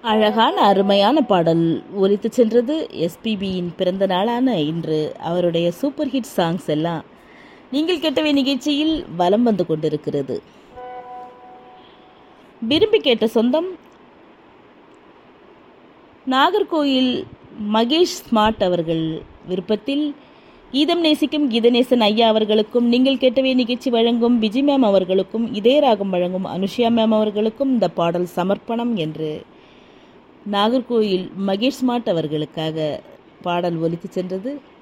அழகான அருமையான பாடல் ஒலித்து சென்றது எஸ்பிபியின் பிறந்த நாளான இன்று அவருடைய சூப்பர் ஹிட் சாங்ஸ் எல்லாம் நீங்கள் கேட்டவை நிகழ்ச்சியில் வலம் வந்து கொண்டிருக்கிறது விரும்பி கேட்ட சொந்தம் நாகர்கோயில் மகேஷ் ஸ்மார்ட் அவர்கள் விருப்பத்தில் கீதம் நேசிக்கும் கீதநேசன் ஐயா அவர்களுக்கும் நீங்கள் கேட்டவே நிகழ்ச்சி வழங்கும் விஜய் மேம் அவர்களுக்கும் இதே ராகம் வழங்கும் அனுஷியா மேம் அவர்களுக்கும் இந்த பாடல் சமர்ப்பணம் என்று நாகர்கோயில் மகேஷ் ஸ்மார்ட் அவர்களுக்காக பாடல் ஒலித்து சென்றது